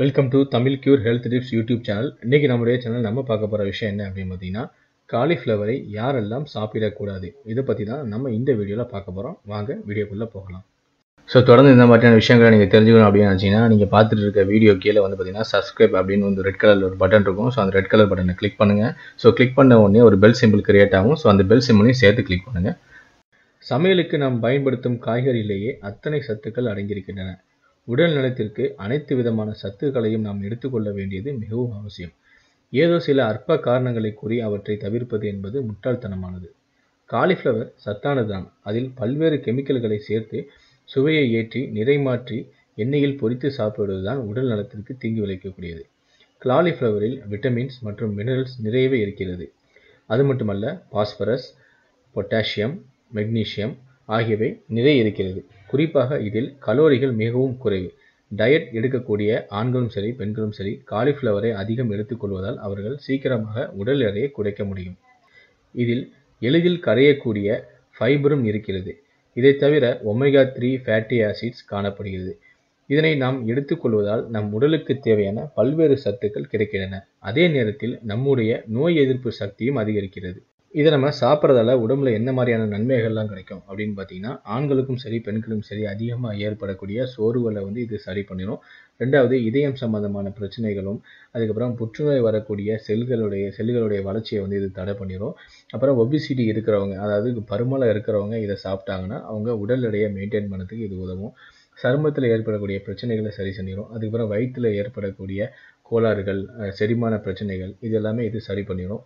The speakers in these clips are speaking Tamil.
welcome to Tamil cure health tips YouTube channel இன்றைக்கி நம்முடைய சேனல் நம்ம பார்க்க போகிற விஷயம் என்ன அப்படின்னு பார்த்தீங்கன்னா காலிஃப்ளவரை யாரெல்லாம் சாப்பிடக்கூடாது இதை பற்றி தான் நம்ம இந்த வீடியோவில் பார்க்க போகிறோம் வாங்க வீடியோக்குள்ளே போகலாம் ஸோ தொடர்ந்து இந்த மாதிரியான விஷயங்களை நீங்கள் தெரிஞ்சுக்கணும் அப்படின்னு நினச்சிங்கன்னா நீங்கள் பார்த்துட்டு இருக்க வீடியோ கீழே வந்து பார்த்தீங்கன்னா சப்ஸ்கிரைப் அப்படின்னு வந்து ரெட் கலரில் ஒரு பட்டன் இருக்கும் ஸோ அந்த ரெட் கலர் பட்டனை கிளிக் பண்ணுங்கள் ஸோ கிளிக் பண்ண உடனே ஒரு பெல் சிம்பிள் கிரியேட் ஆகும் ஸோ அந்த பெல் சிம்பிளையும் சேர்த்து கிளிக் பண்ணுங்கள் சமையலுக்கு நாம் பயன்படுத்தும் காய்கறியிலேயே அத்தனை சத்துக்கள் அடங்கியிருக்கின்றன உடல் நலத்திற்கு அனைத்து விதமான சத்துக்களையும் நாம் எடுத்துக்கொள்ள வேண்டியது மிகவும் அவசியம் ஏதோ சில அற்ப காரணங்களை கூறி அவற்றை தவிர்ப்பது என்பது முட்டாள்தனமானது காலிஃப்ளவர் சத்தானதுதான் அதில் பல்வேறு கெமிக்கல்களை சேர்த்து சுவையை ஏற்றி நிறைமாற்றி எண்ணெயில் பொரித்து சாப்பிடுவதுதான் உடல் நலத்திற்கு தீங்கு விளைவிக்கக்கூடியது காலிஃப்ளவரில் விட்டமின்ஸ் மற்றும் மினரல்ஸ் நிறையவே இருக்கிறது அது மட்டுமல்ல பாஸ்பரஸ் பொட்டாசியம் மெக்னீசியம் ஆகியவை நிறைய இருக்கிறது குறிப்பாக இதில் கலோரிகள் மிகவும் குறைவு டயட் எடுக்கக்கூடிய ஆண்களும் சரி பெண்களும் சரி காலிஃப்ளவரை அதிகம் எடுத்துக்கொள்வதால் அவர்கள் சீக்கிரமாக உடல் எடையை குறைக்க முடியும் இதில் எளிதில் கரையக்கூடிய ஃபைபரும் இருக்கிறது இதை தவிர ஒமேகா த்ரீ ஃபேட்டி ஆசிட்ஸ் காணப்படுகிறது இதனை நாம் எடுத்துக்கொள்வதால் நம் உடலுக்கு தேவையான பல்வேறு சத்துக்கள் கிடைக்கின்றன அதே நேரத்தில் நம்முடைய நோய் எதிர்ப்பு சக்தியும் அதிகரிக்கிறது இதை நம்ம சாப்பிட்றதால உடம்புல என்ன மாதிரியான நன்மைகள்லாம் கிடைக்கும் அப்படின்னு பார்த்தீங்கன்னா ஆண்களுக்கும் சரி பெண்களுக்கும் சரி அதிகமாக ஏற்படக்கூடிய சோர்வுகளை வந்து இது சரி பண்ணிடும் ரெண்டாவது இதயம் சம்பந்தமான பிரச்சனைகளும் அதுக்கப்புறம் புற்றுநோய் வரக்கூடிய செல்களுடைய செல்களுடைய வளர்ச்சியை வந்து இது தடை பண்ணிடும் அப்புறம் ஒபிசிட்டி இருக்கிறவங்க அதாவது பருமலை இருக்கிறவங்க இதை சாப்பிட்டாங்கன்னா அவங்க உடல் எடையை மெயின்டைன் பண்ணதுக்கு இது உதவும் சருமத்தில் ஏற்படக்கூடிய பிரச்சனைகளை சரி செஞ்சிடும் அதுக்கப்புறம் வயிற்றில் ஏற்படக்கூடிய கோளாறுகள் செரிமான பிரச்சனைகள் இது எல்லாமே இது சரி பண்ணிடும்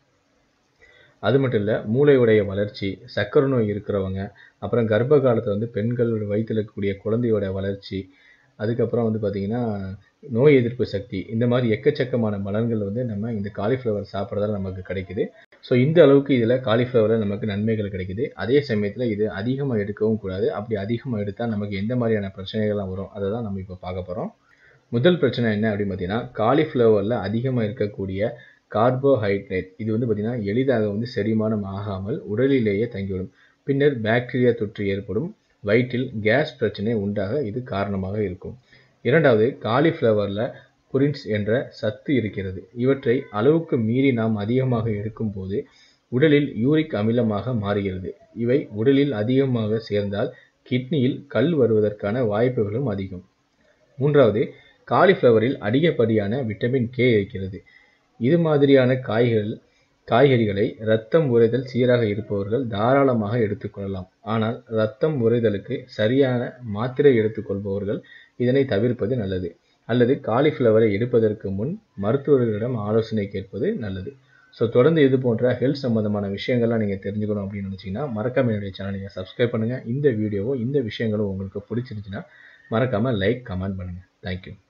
அது மட்டும் இல்லை மூளையுடைய வளர்ச்சி சர்க்கரை நோய் இருக்கிறவங்க அப்புறம் கர்ப்ப காலத்தில் வந்து பெண்களோட வயிற்றில் இருக்கக்கூடிய குழந்தையோட வளர்ச்சி அதுக்கப்புறம் வந்து பார்த்திங்கன்னா நோய் எதிர்ப்பு சக்தி இந்த மாதிரி எக்கச்சக்கமான பலன்கள் வந்து நம்ம இந்த காலிஃப்ளவர் சாப்பிட்றதால நமக்கு கிடைக்குது ஸோ இந்த அளவுக்கு இதில் காலிஃப்ளவரில் நமக்கு நன்மைகள் கிடைக்குது அதே சமயத்தில் இது அதிகமாக எடுக்கவும் கூடாது அப்படி அதிகமாக எடுத்தால் நமக்கு எந்த மாதிரியான பிரச்சனைகள்லாம் வரும் அதை தான் நம்ம இப்போ பார்க்க போகிறோம் முதல் பிரச்சனை என்ன அப்படின்னு பார்த்தீங்கன்னா காலிஃப்ளவரில் அதிகமாக இருக்கக்கூடிய கார்போஹைட்ரேட் இது வந்து பார்த்திங்கன்னா எளிதாக வந்து செரிமானம் ஆகாமல் உடலிலேயே தங்கிவிடும் பின்னர் பாக்டீரியா தொற்று ஏற்படும் வயிற்றில் கேஸ் பிரச்சனை உண்டாக இது காரணமாக இருக்கும் இரண்டாவது காலிஃப்ளவரில் புரின்ஸ் என்ற சத்து இருக்கிறது இவற்றை அளவுக்கு மீறி நாம் அதிகமாக எடுக்கும்போது உடலில் யூரிக் அமிலமாக மாறுகிறது இவை உடலில் அதிகமாக சேர்ந்தால் கிட்னியில் கல் வருவதற்கான வாய்ப்புகளும் அதிகம் மூன்றாவது காலிஃப்ளவரில் அதிகப்படியான விட்டமின் கே இருக்கிறது இது மாதிரியான காய்கள் காய்கறிகளை இரத்தம் உறைதல் சீராக இருப்பவர்கள் தாராளமாக எடுத்துக்கொள்ளலாம் ஆனால் இரத்தம் உறைதலுக்கு சரியான மாத்திரை எடுத்துக்கொள்பவர்கள் இதனை தவிர்ப்பது நல்லது அல்லது காலிஃப்ளவரை எடுப்பதற்கு முன் மருத்துவர்களிடம் ஆலோசனை கேட்பது நல்லது ஸோ தொடர்ந்து இது போன்ற ஹெல்த் சம்மந்தமான விஷயங்கள்லாம் நீங்கள் தெரிஞ்சுக்கணும் அப்படின்னு நினச்சிங்கன்னா மறக்காம என்னுடைய சேனல் நீங்கள் சப்ஸ்கிரைப் பண்ணுங்கள் இந்த வீடியோவும் இந்த விஷயங்களும் உங்களுக்கு பிடிச்சிருந்துச்சுன்னா மறக்காமல் லைக் கமெண்ட் பண்ணுங்கள் தேங்க்யூ